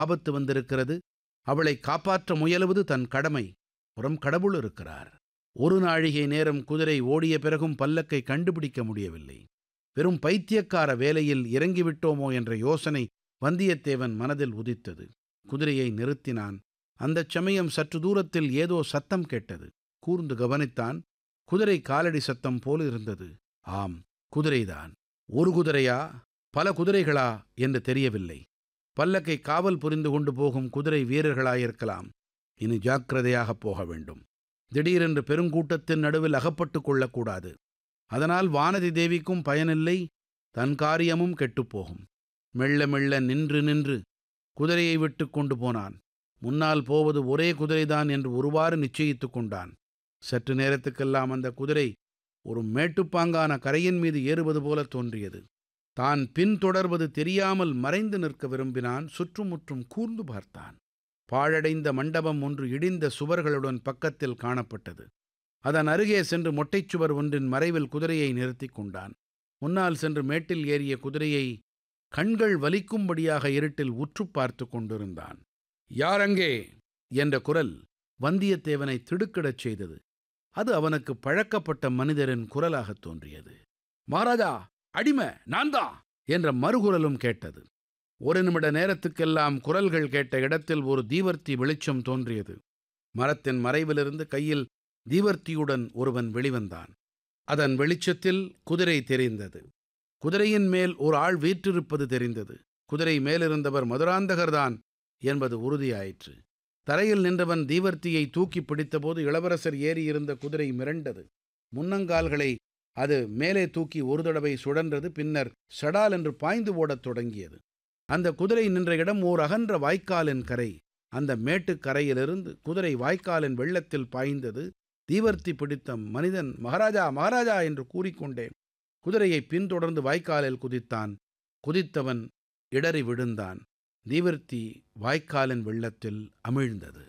ஆபத்து வந்திருக்கிறது அவளை காப்பாற்ற முயலுவது தன் கடமை புறம் கடவுள் இருக்கிறார் ஒரு நாழிகை நேரம் குதிரை ஓடிய பிறகும் பல்லக்கை கண்டுபிடிக்க முடியவில்லை வெறும் பைத்தியக்கார வேலையில் இறங்கிவிட்டோமோ என்ற யோசனை வந்தியத்தேவன் மனதில் உதித்தது குதிரையை நிறுத்தினான் அந்தச் சமயம் சற்று தூரத்தில் ஏதோ சத்தம் கேட்டது கூர்ந்து கவனித்தான் குதிரை காலடி சத்தம் போல இருந்தது ஆம் குதிரைதான் ஒரு குதிரையா பல குதிரைகளா என்று தெரியவில்லை பல்லக்கை காவல் புரிந்து கொண்டு போகும் குதிரை வீரர்களாயிருக்கலாம் இனி ஜாக்கிரதையாகப் போக வேண்டும் திடீரென்று பெருங்கூட்டத்தின் நடுவில் அகப்பட்டுக் கொள்ளக்கூடாது அதனால் வானதி தேவிக்கும் பயனில்லை தன் காரியமும் கெட்டுப்போகும் மெல்ல மெல்ல நின்று நின்று குதிரையை விட்டு கொண்டு போனான் முன்னால் போவது ஒரே குதிரைதான் என்று ஒருவாறு நிச்சயித்துக் கொண்டான் சற்று நேரத்துக்கெல்லாம் அந்த குதிரை ஒரு மேட்டுப்பாங்கான கரையின் மீது ஏறுவது போல தோன்றியது தான் பின்தொடர்வது தெரியாமல் மறைந்து நிற்க விரும்பினான் சுற்றுமுற்றும் கூர்ந்து பார்த்தான் பாழடைந்த மண்டபம் ஒன்று இடிந்த சுவர்களுடன் பக்கத்தில் காணப்பட்டது அதன் அருகே சென்று மொட்டைச்சுவர் ஒன்றின் மறைவில் குதிரையை நிறுத்திக் கொண்டான் முன்னால் சென்று மேட்டில் ஏறிய குதிரையை கண்கள் வலிக்கும்படியாக இருட்டில் உற்று பார்த்து கொண்டிருந்தான் யாரங்கே என்ற குரல் வந்தியத்தேவனை திடுக்கிடச் செய்தது அது அவனுக்கு பழக்கப்பட்ட மனிதரின் குரலாகத் தோன்றியது மகாராஜா அடிமை நான்தான் என்ற மறுகுரலும் கேட்டது ஒரு நிமிட நேரத்துக்கெல்லாம் குரல்கள் கேட்ட இடத்தில் ஒரு தீவர்த்தி வெளிச்சம் தோன்றியது மரத்தின் மறைவிலிருந்து கையில் தீவர்த்தியுடன் ஒருவன் வெளிவந்தான் அதன் வெளிச்சத்தில் குதிரை தெரிந்தது குதிரையின் மேல் ஒரு ஆள் வீற்றிருப்பது தெரிந்தது குதிரை மேலிருந்தவர் மதுராந்தகர்தான் என்பது உறுதியாயிற்று தரையில் நின்றவன் தீவர்த்தியை தூக்கி பிடித்தபோது இளவரசர் ஏறியிருந்த குதிரை மிரண்டது முன்னங்கால்களை அது மேலே தூக்கி ஒரு தடவை சுழன்றது பின்னர் சடால் என்று பாய்ந்து ஓடத் தொடங்கியது அந்த குதிரை நின்ற இடம் ஓர் அகன்ற வாய்க்காலின் கரை அந்த மேட்டுக் கரையிலிருந்து குதிரை வாய்க்காலின் வெள்ளத்தில் பாய்ந்தது தீவர்த்தி பிடித்த மனிதன் மகாராஜா மகாராஜா என்று கூறிக்கொண்டே குதிரையை பின்தொடர்ந்து வாய்க்காலில் குதித்தான் குதித்தவன் இடறி விழுந்தான் தீவர்த்தி வாய்க்காலின் வெள்ளத்தில் அமிழ்ந்தது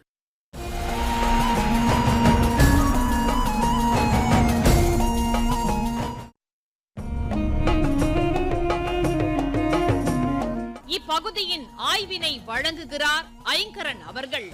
இப்பகுதியின் ஆய்வினை வழங்குகிறார் ஐங்கரன் அவர்கள்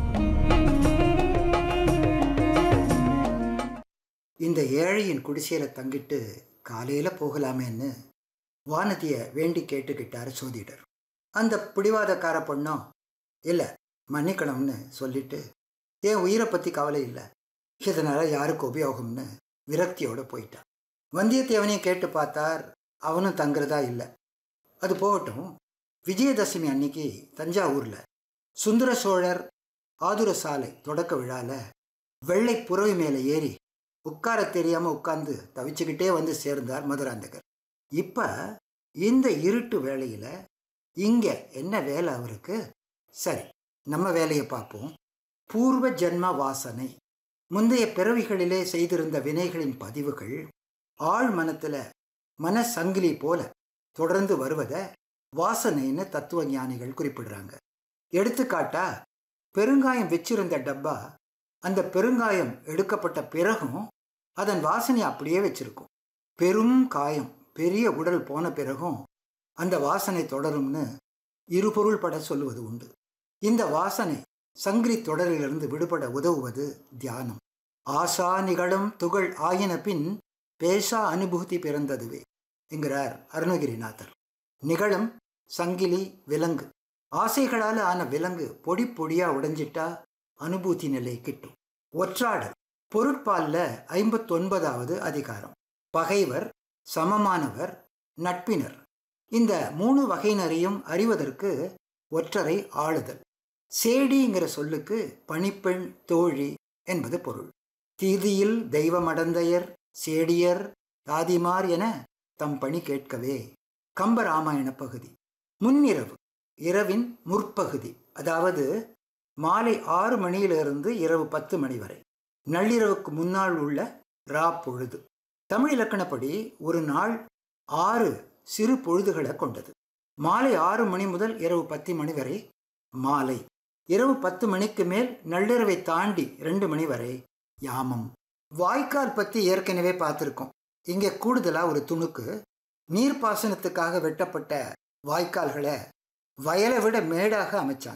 இந்த ஏழையின் குடிசையில தங்கிட்டு காலையில போகலாமேன்னு வானதிய வேண்டி கேட்டுக்கிட்டாரு சோதிடர் அந்த பிடிவாதக்கார பொண்ணும் இல்லை மன்னிக்கணும்னு சொல்லிட்டு என் உயிரை பற்றி கவலை இல்லை இதனால யாருக்கு உபயோகம்னு விரக்தியோட போயிட்டான் வந்தியத்தேவனையும் கேட்டு பார்த்தார் அவனும் தங்குறதா இல்லை அது போகட்டும் விஜயதசமி அன்னைக்கு தஞ்சாவூரில் சுந்தர சோழர் ஆதுர சாலை தொடக்க விழால வெள்ளை புறவி மேலே ஏறி உட்கார தெரியாம உட்கார்ந்து தவிச்சுக்கிட்டே வந்து சேர்ந்தார் மதுராந்தகர் இப்ப இந்த இருட்டு வேளையில இங்க என்ன வேலை அவருக்கு சரி நம்ம வேலையை பார்ப்போம் பூர்வ ஜென்ம வாசனை முந்தைய பிறவிகளிலே செய்திருந்த வினைகளின் பதிவுகள் ஆழ் மனத்துல மனசங்கிலி போல தொடர்ந்து வருவதை வாசனைன்னு தத்துவ ஞானிகள் குறிப்பிடுறாங்க எடுத்துக்காட்டா பெருங்காயம் வச்சிருந்த டப்பா அந்த பெருங்காயம் எடுக்கப்பட்ட பிறகும் அதன் வாசனை அப்படியே வச்சிருக்கும் பெரும் காயம் பெரிய உடல் போன பிறகும் அந்த வாசனை தொடரும்னு இருபொருள் பட சொல்லுவது உண்டு இந்த வாசனை சங்கிலி தொடரிலிருந்து விடுபட உதவுவது தியானம் ஆசா நிகழும் துகள் ஆயின பின் பேசா அனுபூதி பிறந்ததுவே என்கிறார் அருணகிரிநாதர் நிகழும் சங்கிலி விலங்கு ஆசைகளால் ஆன விலங்கு பொடி பொடியா உடைஞ்சிட்டா அனுபூதி நிலை கிட்டும் ஒற்றாடல் பொருட்பால்ல ஐம்பத்தொன்பதாவது அதிகாரம் பகைவர் சமமானவர் நட்பினர் இந்த மூணு வகையினரையும் அறிவதற்கு ஒற்றரை ஆளுதல் சேடிங்கிற சொல்லுக்கு பணிப்பெண் தோழி என்பது பொருள் தீதியில் தெய்வமடந்தையர் சேடியர் தாதிமார் என தம் பணி கேட்கவே கம்பராமாயண பகுதி முன்னிரவு இரவின் முற்பகுதி அதாவது மாலை ஆறு மணியிலிருந்து இரவு பத்து மணி வரை நள்ளிரவுக்கு முன்னால் உள்ள ரா பொழுது தமிழ் இலக்கணப்படி ஒரு நாள் ஆறு சிறு பொழுதுகளை கொண்டது மாலை ஆறு மணி முதல் இரவு பத்து மணி வரை மாலை இரவு பத்து மணிக்கு மேல் நள்ளிரவை தாண்டி ரெண்டு மணி வரை யாமம் வாய்க்கால் பற்றி ஏற்கனவே பார்த்துருக்கோம் இங்கே கூடுதலாக ஒரு துணுக்கு நீர்ப்பாசனத்துக்காக வெட்டப்பட்ட வாய்க்கால்களை வயலை விட மேடாக அமைச்சாங்க